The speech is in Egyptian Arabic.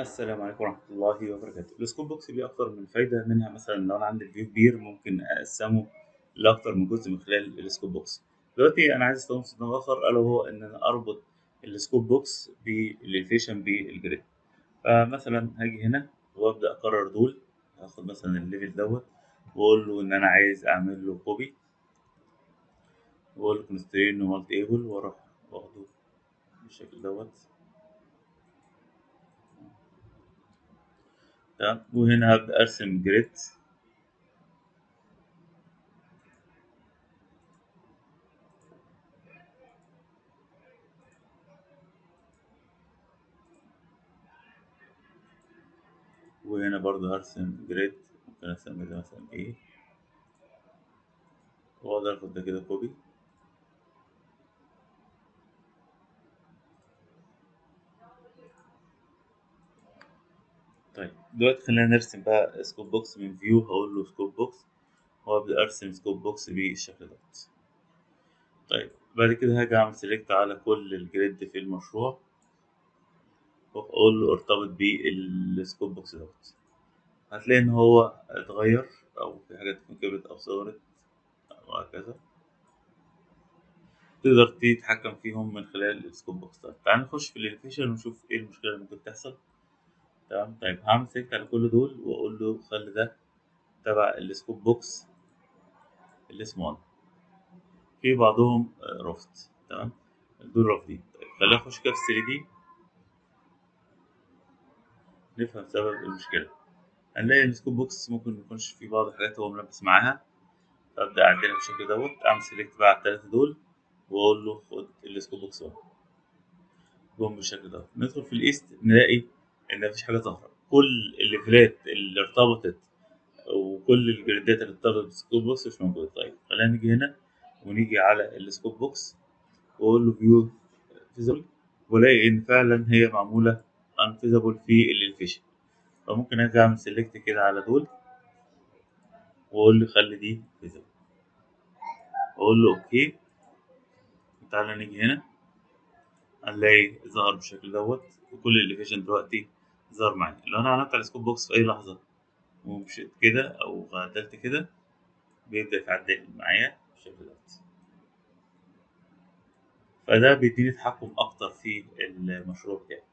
السلام عليكم ورحمة الله وبركاته السكوب بوكس ليه أكتر من فايدة منها مثلا لو أنا عندي فيو كبير ممكن أقسمه لأكتر من جزء من خلال السكوب بوكس دلوقتي أنا عايز أستخدم استخدام آخر ألا وهو إن أنا أربط السكوب بوكس بالإليفيشن بالجريد فمثلا هاجي هنا وأبدأ أكرر دول هاخد مثلا الليفل دوت وأقول له إن أنا عايز أعمل له كوبي وأقول له كونسترين ومالتي ايبل وأروح واخده بالشكل دوت تمام وهنا هبدأ أرسم جريد وهنا برضه هرسم جريد ممكن أسمي ده مثلا إيه وأقدر آخد ده كده كوبي طيب دلوقتي خلينا نرسم بقى سكوب بوكس من فيو هقول له سكوب بوكس وابدا ارسم سكوب بوكس بالشكل دوت طيب بعد كده هاجي اعمل سيلكت على كل الجريد في المشروع واقول له ارتبط بالسكوب بوكس دوت هتلاقي ان هو اتغير او في حاجات تكون كبرت او صغرت وهكذا تقدر تتحكم فيهم من خلال السكوب بوكس ده تعال نخش في الانيميشن ونشوف ايه المشكله اللي ممكن تحصل تمام طيب هعمل سيلكت على كل دول واقول له خلي ده تبع السكوب بوكس اللي اسمه 1 في بعضهم رفض تمام دول رافضين طيب خلينا نخش كده في 3 دي نفهم سبب المشكله هنلاقي السكوب بوكس ممكن ميكونش في بعض الحاجات هو ملبس معاها فابدا اعدلها بالشكل دوت اعمل سيلكت بقى على التلاته دول واقول له خد السكوب بوكس 1 جم بالشكل دوت ندخل في الايست نلاقي ان مفيش حاجه ظاهره كل الليفلات اللي ارتبطت وكل الجريدات اللي ارتبطت بالسكوب بوكس مش موجوده طيب خلينا نيجي هنا ونيجي على السكوب بوكس واقول له فيو فيزبل والاقي ان فعلا هي معموله انفيزبل في الانفيشن فممكن اجي اعمل سيلكت كده على دول واقول له خلي دي فيزبل اقول له اوكي تعالى نيجي هنا هنلاقي ظهر بالشكل دوت وكل الاليفيشن دلوقتي ظهر معايا لو انا علمت على السكوب بوكس في اي لحظه ومشيت كده او عدلت كده بيبدا يتعدل معايا بالشكل دوت فده بيديني تحكم اكتر في المشروع بتاعي